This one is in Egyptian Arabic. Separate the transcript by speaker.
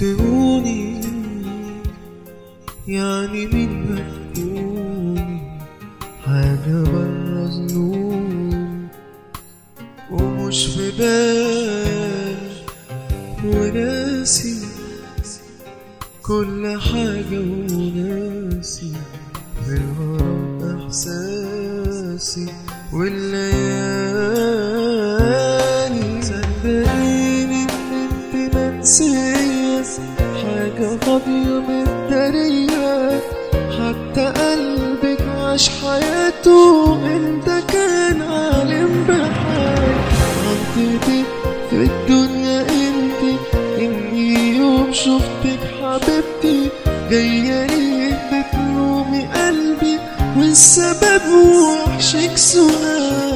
Speaker 1: تقولي يعني مين هتكوني حاجة برا ظنون ومش في بالي وناسي كل حاجة وناسي بالغرام إحساسي والليالي صدقيني إن انت منسية حاجة فاضية متدارية حتى قلبك عاش حياته انت كان عالم بحاجة غلطتي في الدنيا انت اني يوم شفتك حبيبتي جاية ليك بتلومي قلبي والسبب وحشك سؤال